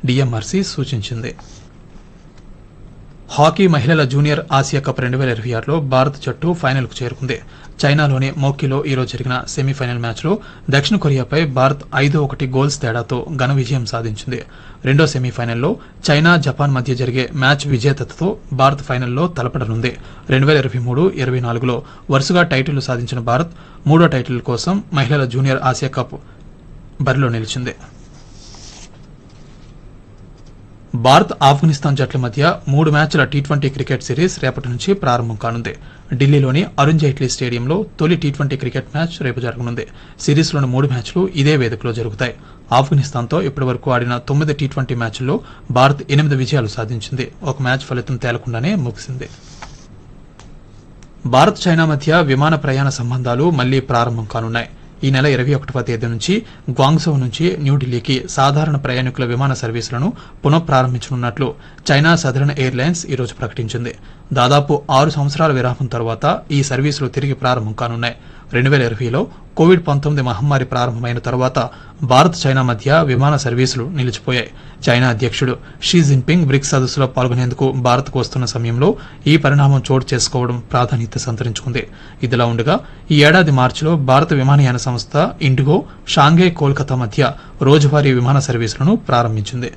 DMRC సూచించింది hockey మహిళల junior Asia cup రెండు వేల ఇరవై ఆరులో భారత జట్టు ఫైనల్కు చేరుకుంది చైనాలోని మోకిలో ఈరోజు జరిగిన సెమీఫైనల్ మ్యాచ్లో దక్షిణ కొరియాపై భారత్ ఐదు ఒకటి గోల్స్ తేడాతో ఘన విజయం సాధించింది రెండో సెమీఫైనల్లో చైనా జపాన్ మధ్య జరిగే మ్యాచ్ విజేతతో భారత్ ఫైనల్లో తలపడనుంది రెండు వేల ఇరవై మూడు ఇరవై నాలుగులో వరుసగా టైటిళ్లు సాధించిన భారత్ మూడో టైటిల్ కోసం మహిళల జూనియర్ ఆసియా కప్ బరిలో నిలిచింది భారత్ ఆఫ్ఘనిస్తాన్ జట్ల మధ్య మూడు మ్యాచ్ల టీ ట్వంటీ క్రికెట్ సిరీస్ రేపటి నుంచి ప్రారంభం కానుంది ఢిల్లీలోని అరుణ్ జైట్లీ స్టేడియంలో తొలి టీ ట్వంటీ క్రికెట్ మ్యాచ్ రేపు జరగనుంది సిరీస్లోని మూడు మ్యాచ్లు ఇదే వేదికలో జరుగుతాయి ఆఫ్ఘనిస్తాన్తో ఇప్పటివరకు ఆడిన తొమ్మిది టీ ట్వంటీ మ్యాచ్ల్లో భారత్ ఎనిమిది విజయాలు సాధించింది ఒక మ్యాచ్ ఫలితం తేలకుండానే ముగిసింది భారత్ చైనా మధ్య విమాన ప్రయాణ సంబంధాలు మళ్లీ ప్రారంభం కానున్నాయి ఈ నెల ఇరవై ఒకటవ తేదీ నుంచి గ్వాంగ్జో నుంచి న్యూఢిల్లీకి సాధారణ ప్రయాణికుల విమాన సర్వీసులను పునఃప్రారంభించనున్నట్లు చైనా సదరన్ ఎయిర్లైన్స్ ఈరోజు ప్రకటించింది దాదాపు ఆరు సంవత్సరాల విరామం తర్వాత ఈ సర్వీసులు తిరిగి ప్రారంభం కానున్నాయి రెండు వేల ఇరవైలో కోవిడ్ పంతొమ్మిది మహమ్మారి ప్రారంభమైన తర్వాత భారత్ చైనా మధ్య విమాన సర్వీసులు నిలిచిపోయాయి చైనా అధ్యక్షుడు షీ జిన్పింగ్ బ్రిక్స్ సదస్సులో పాల్గొనేందుకు భారత్కు వస్తున్న సమయంలో ఈ పరిణామం చోటు చేసుకోవడం ప్రాధాన్యత సంతరించుకుంది ఇదిలా ఉండగా ఈ ఏడాది మార్చిలో భారత విమానయాన సంస్థ ఇండిగో షాంఘై కోల్కతా మధ్య రోజువారీ విమాన సర్వీసులను ప్రారంభించింది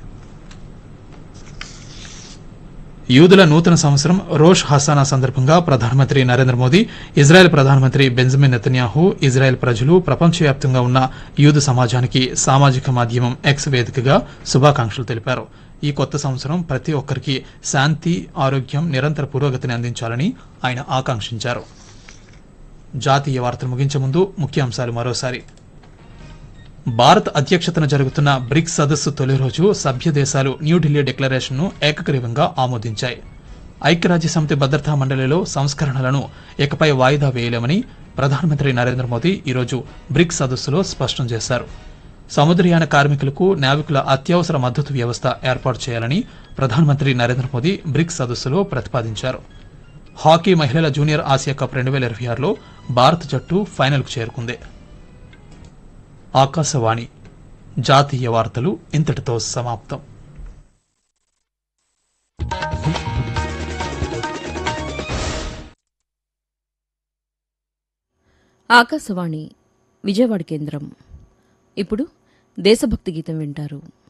యూదుల నూతన సంవత్సరం రోష్ హసానా సందర్భంగా ప్రధానమంత్రి నరేంద్ర మోదీ ఇజ్రాయెల్ ప్రధానమంత్రి బెంజమిన్ నెతన్యాహు ఇజ్రాయెల్ ప్రజలు ప్రపంచవ్యాప్తంగా ఉన్న యూదు సమాజానికి సామాజిక మాధ్యమం ఎక్స్ వేదికగా శుభాకాంక్షలు తెలిపారు ఈ కొత్త సంవత్సరం ప్రతి ఒక్కరికి శాంతి ఆరోగ్యం నిరంతర పురోగతిని అందించాలని ఆయన ఆకాంక్షించారు జాతీయ వార్తలు ముగించే ముందు ముఖ్యాంశాలు మరోసారి భారత్ అధ్యక్షతన జరుగుతున్న బ్రిక్స్ సదస్సు తొలి రోజు సభ్య దేశాలు న్యూఢిల్లీ డిక్లరేషన్ను ఏకగ్రీవంగా ఆమోదించాయి ఐక్యరాజ్య సమితి భద్రతా మండలిలో సంస్కరణలను ఇకపై వాయిదా వేయలేమని ప్రధానమంత్రి నరేంద్ర మోదీ ఈరోజు బ్రిక్స్ సదస్సులో స్పష్టం చేశారు సముద్రయాన కార్మికులకు నావికుల అత్యవసర మద్దతు వ్యవస్థ ఏర్పాటు చేయాలని ప్రధానమంత్రి నరేంద్ర మోదీ బ్రిక్స్ సదస్సులో ప్రతిపాదించారు హాకీ మహిళల జూనియర్ ఆసియా కప్ రెండు వేల ఇరవై ఆరులో భారత జట్టు ఫైనల్కు చేరుకుంది ఆకాశవాణి జాతీయ వార్తలు ఇంతటితో సమాప్తం ఆకాశవాణి విజయవాడ కేంద్రం ఇప్పుడు దేశభక్తి గీతం వింటారు